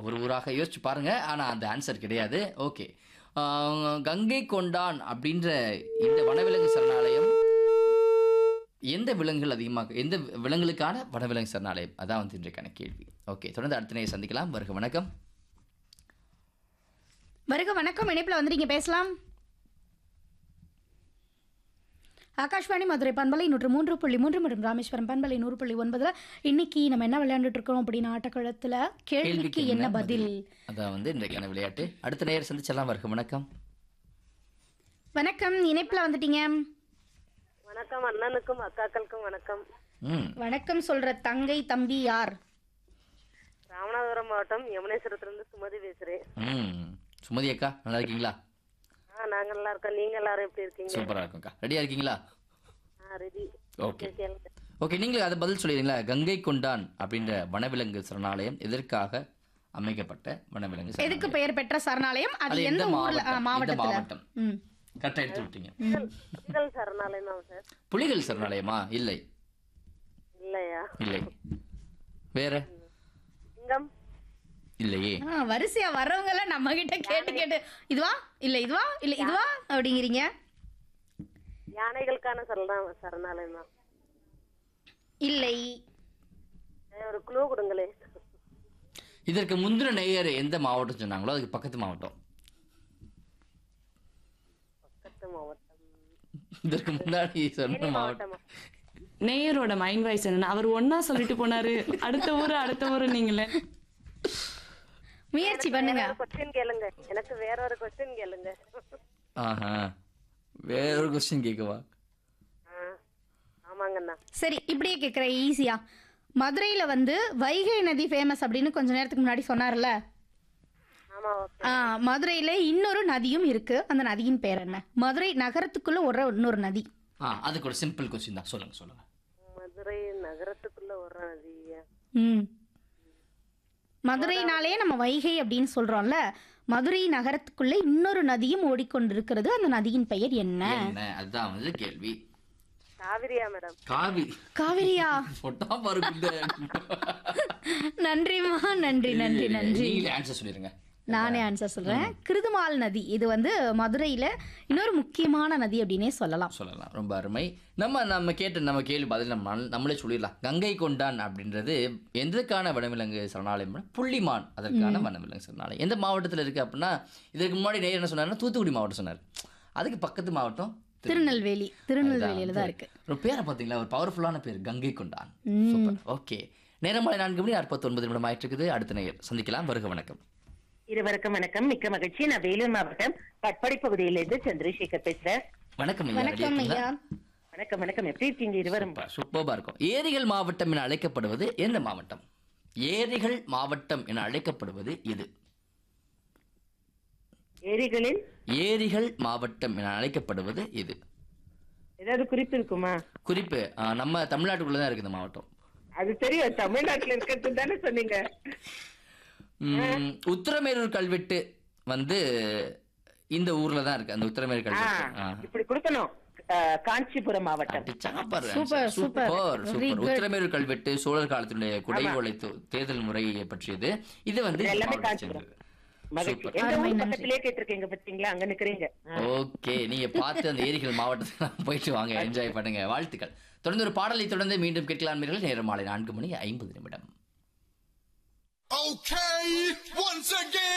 ஒரு ஊராக யோசிச்சு பாருங்க ஆனா அந்த ஆன்சர் கிடையாது ஓகே கங்கை கொண்டான் அப்படின்ற இந்த வனவிலங்கு சரணாலயம் எந்த விலங்குகள் அதிகமாக எந்த விலங்குகளுக்கான வனவிலங்கு சரணாலயம் அதான் வந்து இன்றைக்கான கேள்வி ஓகே தொடர்ந்து அடுத்த நேரம் சந்திக்கலாம் வருக வணக்கம் வருக வணக்கம் இணைப்பில் வந்து நீங்க பேசலாம் ஆகாஷ்வாணி மதுரை பண்பலை நூற்று மூன்று புள்ளி மூன்று மற்றும் ராமேஸ்வரம் பண்பலை நூறு புள்ளி ஒன்பதுல இன்னைக்கு நம்ம என்ன விளையாண்டுட்டு இருக்கோம் அப்படின்னு ஆட்டக்களத்துல கேள்விக்கு என்ன பதில் அதான் வந்து இன்றைக்கான விளையாட்டு அடுத்த நேரம் சந்திச்சலாம் வருக வணக்கம் வணக்கம் இணைப்பில் வந்துட்டீங்க வணக்கம் அண்ணனுக்கும் அக்காக்களுக்கும் வணக்கம் ம் வணக்கம் சொல்ற தங்கை தம்பி யார் ராமநாதபுரம் மாவட்டம் யமுனேஸ்வரத்திலிருந்து சுமதி பேசுறேன் ம் சுமதி அக்கா நல்லா இருக்கீங்களா ஆ நாங்க நல்லா இருக்கோம் நீங்க எல்லாரும் எப்படி இருக்கீங்க சூப்பரா இருக்கும்க்கா ரெடியா இருக்கீங்களா ஆ ரெடி ஓகே கேளுங்க ஓகே நீங்களும் அதை பதில் சொல்லிடுறீங்களா கங்கை கொண்டான் அப்படின்ற வனவிலங்கு சரணாலயம் எதற்காக அமைக்கப்பட்ட வனவிலங்கு எதுக்கு சரணாலயம் பெயர் பெற்ற சரணாலயம் அது அது எந்த எந்த ஊர்ல ஆ, மாவட்டம் எந்த மாவட்டத்துல மாவட்டம் ம் கரெக்டாக எடுத்து விட்டீங்க புலிகள் சரணாலயம் தான் சார் புலிகள் சரணாலயமா இல்லை இல்லையா இல்லை வேற சிங்கம் இல்லையே ஆ, வரிசையா வர்றவங்க எல்லாம் நம்ம கிட்ட கேட்டு கேட்டு இதுவா இல்ல இதுவா இல்ல இதுவா அப்படிங்கிறீங்க யானைகளுக்கான சரணா சரணாலயம் தான் இல்லை ஏ, ஒரு குழு கொடுங்களே இதற்கு முந்தின நேயர் எந்த மாவட்டம் சொன்னாங்களோ அதுக்கு பக்கத்து மாவட்டம் பக்கத்து மாவட்டம் இதற்கு முன்னாடி சொன்ன மாவட்டம் மாவட்டமா நேயரோட மைண்ட் வாய்ஸ் என்னன்னா அவர் ஒன்னா சொல்லிட்டு போனாரு அடுத்த ஊரு அடுத்த ஊரு நீங்களே முயற்சி பண்ணுங்க வேற கொஸ்டின் கேளுங்க எனக்கு வேற ஒரு கொஸ்டின் கேளுங்க ஆஹா வேற ஒரு கொஸ்டின் கேட்கவா ஆ, ஆமாங்கண்ணா சரி இப்படியே கேட்குறேன் ஈஸியா மதுரையில வந்து வைகை நதி ஃபேமஸ் அப்படின்னு கொஞ்ச நேரத்துக்கு முன்னாடி சொன்னார்ல ஆமா ஓகே ஆ, மதுரையில இன்னொரு நதியும் இருக்கு அந்த நதியின் பேர் என்ன மதுரை நகரத்துக்குள்ள ஒரு இன்னொரு நதி ஆ அதுக்கு ஒரு சிம்பிள் கொஸ்டின் தான் சொல்லுங்க சொல்லுங்க மதுரை நகரத்துக்குள்ள ஒரு நதியா ம் மதுரைனாலே நம்ம வைகை அப்படின்னு சொல்றோம்ல மதுரை நகரத்துக்குள்ள இன்னொரு நதியும் ஓடிக்கொண்டிருக்கிறது அந்த நதியின் பெயர் என்ன என்ன அதுதான் வந்து கேள்வி காவிரியா மேடம் காவி காவிரியா பொட்டா பாருங்க நன்றிமா நன்றி நன்றி நன்றி நீங்களே ஆன்சர் சொல்லிருங்க நானே ஆன்சர் சொல்றேன் கிருதுமால் நதி இது வந்து மதுரையில இன்னொரு முக்கியமான நதி அப்படின்னே சொல்லலாம் சொல்லலாம் ரொம்ப அருமை நம்ம நம்ம கேட்ட நம்ம கேள்வி பதில் நம்ம நம்மளே சொல்லிடலாம் கங்கை கொண்டான் அப்படின்றது எதற்கான வனவிலங்கு சரணாலயம் புள்ளிமான் அதற்கான வனவிலங்கு சரணாலயம் எந்த மாவட்டத்தில் இருக்கு அப்படின்னா இதுக்கு முன்னாடி நேர் என்ன சொன்னாருன்னா தூத்துக்குடி மாவட்டம் சொன்னார் அதுக்கு பக்கத்து மாவட்டம் திருநெல்வேலி திருநெல்வேலியில தான் இருக்கு ஒரு பேரை பார்த்தீங்களா ஒரு பவர்ஃபுல்லான பேர் கங்கை கொண்டான் சூப்பர் ஓகே நேரமலை நான்கு மணி நாற்பத்தொன்பது நிமிடம் ஆயிட்டு இருக்குது அடுத்த நேயர் சந்திக்கலாம் வருக வணக்கம் இருவருக்கும் வணக்கம் மிக்க மகிழ்ச்சி நான் வேலூர் மாவட்டம் பட்பாடி பகுதியிலிருந்து சந்திரசேகர் பேசுறேன் வணக்கம் ஐயா ready வணக்கம் இருக்கீங்களா? ஐயா வணக்கம் வணக்கம் எப்படி இருக்கீங்க இருவரும் சூப்பர், சூப்பர்பா இருக்கும் ஏரிகள் மாவட்டம் என அழைக்கப்படுவது எந்த மாவட்டம் ஏரிகள் மாவட்டம் என அழைக்கப்படுவது இது ஏரிகளில் ஏரிகள் மாவட்டம் என அழைக்கப்படுவது இது ஏதாவது குறிப்பு இருக்குமா குறிப்பு ஆ, நம்ம தமிழ்நாட்டுக்குள்ள தான் இருக்குது இந்த மாவட்டம் அது தெரியும் தமிழ்நாட்டுல இருக்கிறது தானே சொன்னீங்க ம், உத்திரமேரூர் கல்வெட்டு வந்து இந்த ஊர்ல தான் இருக்கு அந்த உத்திரமேரூர் ஆ, கல்வெட்டு ஆ. இப்படி கொடுக்கணும் ஆ, காஞ்சிபுரம் மாவட்டம் அடிச்சாங்க பாரு. Super, super. Super, Very super. good. Uthiramerur கல்வெட்டு சோழர் காலத்தினுடைய குடைவோலை தே- தேர்தல் முறையை பற்றியது இது வந்து இந்த எல்லாமே மாவட்டத்தை காஞ்சிபுரம். சேர்ந்தது. மகிழ்ச்சி சூப்பர். எங்க அருமை, ஊர் நன்றி. பக்கத்திலேயே கேட்டிருக்கீங்க பாத்தீங்களா அங்க நிக்கிறீங்க ஆ. ஓகே நீங்க பார்த்து அந்த ஏரிகள் மாவட்டத்துக்கு போயிட்டு வாங்க என்ஜாய் பண்ணுங்க வாழ்த்துக்கள் தொடர்ந்து ஒரு பாடலை தொடர்ந்து மீண்டும் கேட்கலாம் நேரம் மாலை நான்கு மணி ஐம்பது நிமிடம் Okay, once again.